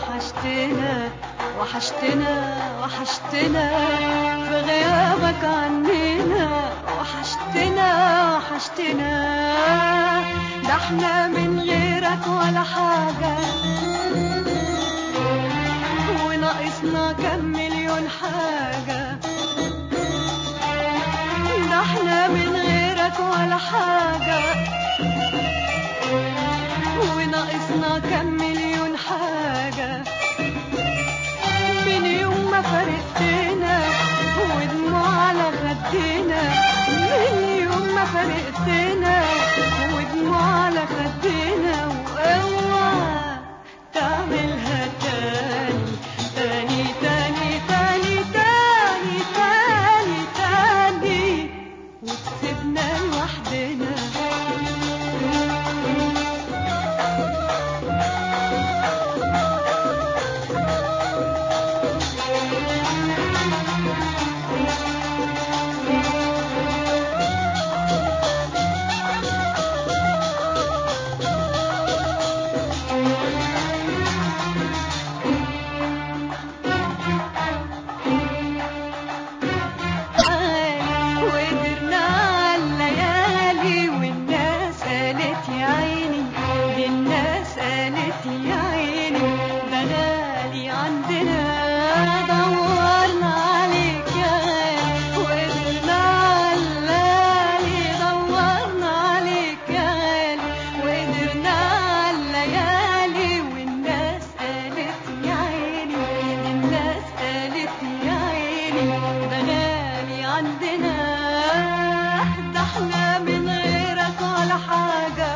وحشتنا وحشتنا وحشتنا في غيابك عنينا وحشتنا وحشتنا ده احنا من غيرك ولا حاجة وناقصنا كم مليون حاجة ده احنا من غيرك ولا حاجة وناقصنا كم مليون حاجة من يوم ما فرقتنا ودموع على خدنا من يوم ما فرقتنا ودموع على خدنا واوعى تعملها تاني تاني تاني تاني تاني تاني تاني وتسيبنا لوحدنا وقدرنا على الليالي والناس قالت يا عيني دي الناس قالت يا عيني ده غالي عندنا دورنا عليك يا غالي وقدرنا على الليالي دورنا عليك يا غالي وقدرنا على الليالي والناس قالت يا عيني دي الناس قالت يا عيني ده غالي عندنا ده احنا من غيرك ولا حاجة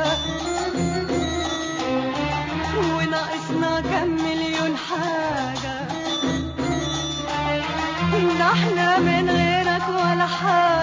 وناقصنا كم مليون حاجة ده احنا من غيرك ولا حاجة